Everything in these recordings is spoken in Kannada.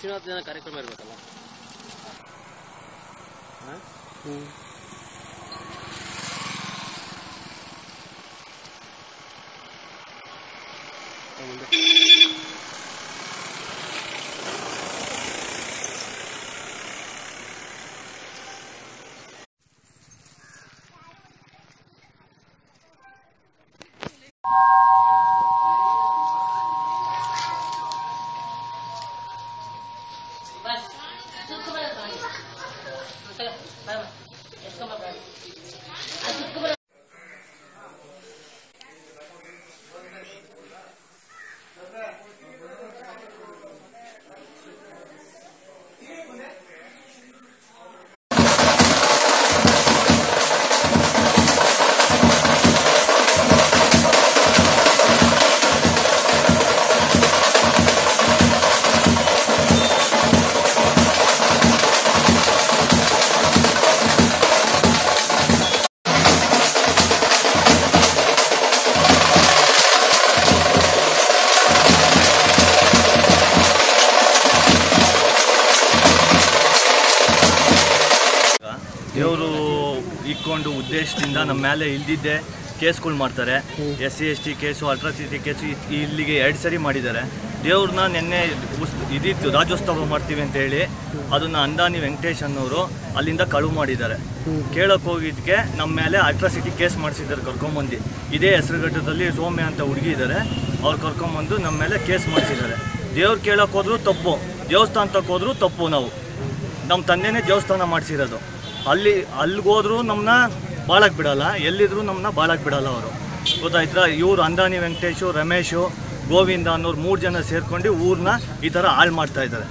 ವಿಶ್ವನಾಥ್ ಜನ ಕಾರ್ಯಕ್ರಮ ಇರ್ಬೇಕಲ್ಲ ಹಾ? ದೇವರು ಇಕ್ಕೊಂಡು ಉದ್ದೇಶದಿಂದ ನಮ್ಮ ಮೇಲೆ ಇಲ್ದಿದ್ದೆ ಕೇಸ್ಗಳು ಮಾಡ್ತಾರೆ S C S T case atrocity case ಇ- ಇಲ್ಲಿಗೆ ಎರಡು ಸರಿ ಮಾಡಿದ್ದಾರೆ ದೇವ್ರನ್ನ ನಿನ್ನೆ ಉಸ್ ಇದಿತ್ತು ರಾಜ್ಯೋತ್ಸವ ಮಾಡ್ತೀವಿ ಅಂತ ಹೇಳಿ ಅದನ್ನು ಅಂದಾನಿ ವೆಂಕಟೇಶ್ ಅನ್ನೋರು ಅಲ್ಲಿಂದ ಕಳುವು ಮಾಡಿದ್ದಾರೆ ಕೇಳಕ್ಕೆ ಹೋಗಿದ್ದಕ್ಕೆ ನಮ್ಮ ಮೇಲೆ ಅಲ್ಟ್ರಾಸಿಟಿ ಕೇಸ್ ಮಾಡಿಸಿದ್ದಾರೆ ಕರ್ಕೊಂಬಂದು ಇದೇ ಹೆಸರುಘಟ್ಟದಲ್ಲಿ ಸೌಮ್ಯ ಅಂತ ಹುಡುಗಿ ಇದ್ದಾರೆ ಅವ್ರು ಕರ್ಕೊಂಬಂದು ನಮ್ಮ ಮೇಲೆ ಕೇಸ್ ಮಾಡಿಸಿದ್ದಾರೆ ದೇವ್ರು ಕೇಳಕ್ಕೆ ಹೋದ್ರು ತಪ್ಪು ದೇವಸ್ಥಾನಕ್ಕೆ ಹೋದ್ರು ತಪ್ಪು ನಾವು ನಮ್ಮ ತಂದೆನೇ ದೇವಸ್ಥಾನ ಮಾಡಿಸಿರೋದು ಅಲ್ಲಿ ಅಲ್ಲಿಗೆ ಹೋದ್ರು ನಮ್ಮನ್ನ ಬಾಳಕ್ಕೆ ಬಿಡಲ್ಲ ಎಲ್ಲಿದ್ರು ನಮ್ಮನ್ನ ಬಾಳಕ್ಕೆ ಬಿಡಲ್ಲ ಅವರು ಗೊತ್ತಾಯ್ತಾ ಇವರು ಅಂದಾನಿ ವೆಂಕಟೇಶು ರಮೇಶು ಗೋವಿಂದ ಅನ್ನೋರು ಮೂರು ಜನ ಸೇರ್ಕೊಂಡು ಊರನ್ನ ಈ ಥರ ಹಾಳು ಮಾಡ್ತಾ ಇದ್ದಾರೆ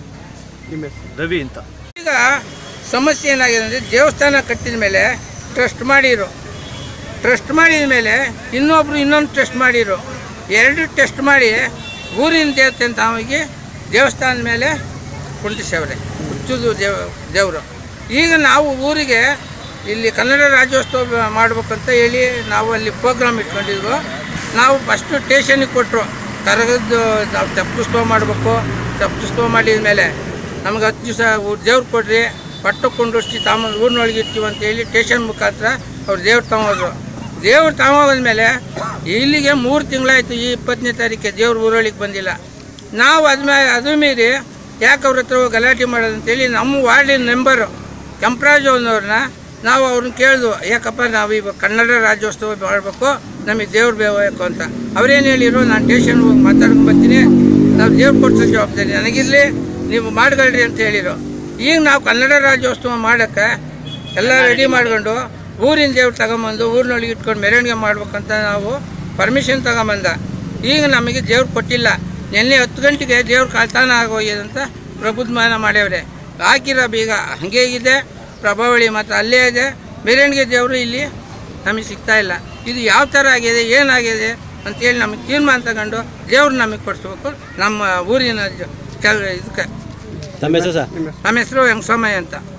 ರವಿ ಅಂತ ಈಗ ಸಮಸ್ಯೆ ಏನಾಗಿದೆ ಅಂದರೆ ದೇವಸ್ಥಾನ ಕಟ್ಟಿದ ಮೇಲೆ ಟ್ರಸ್ಟ್ ಮಾಡಿರು ಟ್ರಸ್ಟ್ ಮಾಡಿದ ಮೇಲೆ ಇನ್ನೊಬ್ರು ಇನ್ನೊಂದು ಟ್ರಸ್ಟ್ ಮಾಡಿರು ಎರಡು ಟೆಸ್ಟ್ ಮಾಡಿ ಊರಿನ ದೇವತೆ ಅಂತ ಅವನಿಗೆ ದೇವಸ್ಥಾನದ ಮೇಲೆ ಕುಂಟಿಸವ್ರೆ ಹುಚ್ಚುದು ದೇವ ದೇವರು ಈಗ ನಾವು ಊರಿಗೆ ಇಲ್ಲಿ ಕನ್ನಡ ರಾಜ್ಯೋತ್ಸವ ಮಾಡ್ಬೇಕಂತ ಹೇಳಿ ನಾವು ಅಲ್ಲಿ ಪ್ರೋಗ್ರಾಮ್ ಇಟ್ಕೊಂಡಿದ್ವು ನಾವು ಫಸ್ಟು ಸ್ಟೇಷನಿಗೆ ಕೊಟ್ಟರು ಕರಗದ್ದು ನಾವು ತಪ್ಪಿಸ್ತವ ಮಾಡಬೇಕು ತಪ್ಪಿಸ್ತವ ಮಾಡಿದ ಮೇಲೆ ನಮ್ಗೆ ಹತ್ತು ದಿವಸ ದೇವ್ರು ಕೊಡ್ರಿ ಪಟ್ಟು ಕೊಂಡಷ್ಟು ತಾಮ ಊರಿನೊಳಗೆ ಇರ್ತೀವಿ ಅಂತ ಹೇಳಿ ಸ್ಟೇಷನ್ ಮುಖಾಂತರ ಅವ್ರು ದೇವ್ರು ತಗೊಂಡ್ರು ದೇವ್ರು ತಗೊಂಡ್ಮೇಲೆ ಇಲ್ಲಿಗೆ ಮೂರು ತಿಂಗಳಾಯ್ತು ಈ ಇಪ್ಪತ್ತನೇ ತಾರೀಕೆ ದೇವ್ರ ಊರೊಳಗೆ ಬಂದಿಲ್ಲ ನಾವು ಅದ್ಮೇಲೆ ಅದು ಮೀರಿ ಯಾಕೆ ಅವ್ರ ಹತ್ರ ಹೋಗಿ ಗಲಾಟೆ ಮಾಡೋದು ಅಂತೇಳಿ ನಮ್ಮ ವಾರ್ಡಿನ ಮೆಂಬರು ಕೆಂಪರಾಜು ಅನ್ನೋರನ್ನ ನಾವು ಅವ್ರನ್ನ ಕೇಳಿದ್ವು ಯಾಕಪ್ಪ ನಾವು ಇವಾಗ ಕನ್ನಡ ರಾಜ್ಯೋತ್ಸವ ಮಾಡಬೇಕು ನಮಗೆ ದೇವ್ರು ಬೇಕು ಅಂತ ಅವ್ರೇನು ಹೇಳಿರು ನಾನು ಸ್ಟೇಷನ್ ಹೋಗಿ ಮಾತಾಡ್ಕೊಂಡು ಬರ್ತೀನಿ ನಾವು ದೇವ್ರು ಕೊಡ್ಸೋ ಜವಾಬ್ದಾರಿ ನನಗಿರಲಿ ನೀವು ಮಾಡ್ಕೊಳ್ರಿ ಅಂತ ಹೇಳಿರು ಈಗ ನಾವು ಕನ್ನಡ ರಾಜ್ಯೋತ್ಸವ ಮಾಡೋಕ್ಕೆ ಎಲ್ಲ ರೆಡಿ ಮಾಡ್ಕೊಂಡು ಊರಿನ ದೇವ್ರು ತಗೊಂಬಂದು ಊರಿನೊಳಗೆ ಇಟ್ಕೊಂಡು ಮೆರವಣಿಗೆ ಮಾಡ್ಬೇಕಂತ ನಾವು ಪರ್ಮಿಷನ್ ತಗೊಂಬಂದ ಈಗ ನಮಗೆ ದೇವ್ರು ಕೊಟ್ಟಿಲ್ಲ ನಿನ್ನೆ ಹತ್ತು ಗಂಟೆಗೆ ದೇವ್ರು ಕಳ್ತಾನ ಆಗೋಗಿದೆ ಅಂತ ಪ್ರಬುದ್ಧಮಾನ ಮಾಡ್ಯವ್ರೆ ಹಾಕಿರೋ ಬೀಗ ಹಾಗೇ ಇದೆ ಪ್ರಭಾವಳಿ ಮಾತ್ರ ಅಲ್ಲೇ ಇದೆ ಮೆರವಣಿಗೆ ದೇವರು ಇಲ್ಲಿ ನಮಗೆ ಸಿಗ್ತಾ ಇಲ್ಲ ಇದು ಯಾವ ಥರ ಆಗಿದೆ ಏನಾಗಿದೆ ಅಂತೇಳಿ ನಮಗೆ ತೀರ್ಮಾನ ತಗೊಂಡು ದೇವ್ರು ನಮಗೆ ಕೊಡಿಸ್ಬೇಕು ನಮ್ಮ ಊರಿನ ಜ- ಕೆಲ ಇದಕ್ಕೆ ತಮ್ಮ ಹೆಸರು ಸರ್ ನಮ್ಮ ಹೆಸರು ವೆಂಕಟಸ್ವಾಮಯ್ಯ ಅಂತ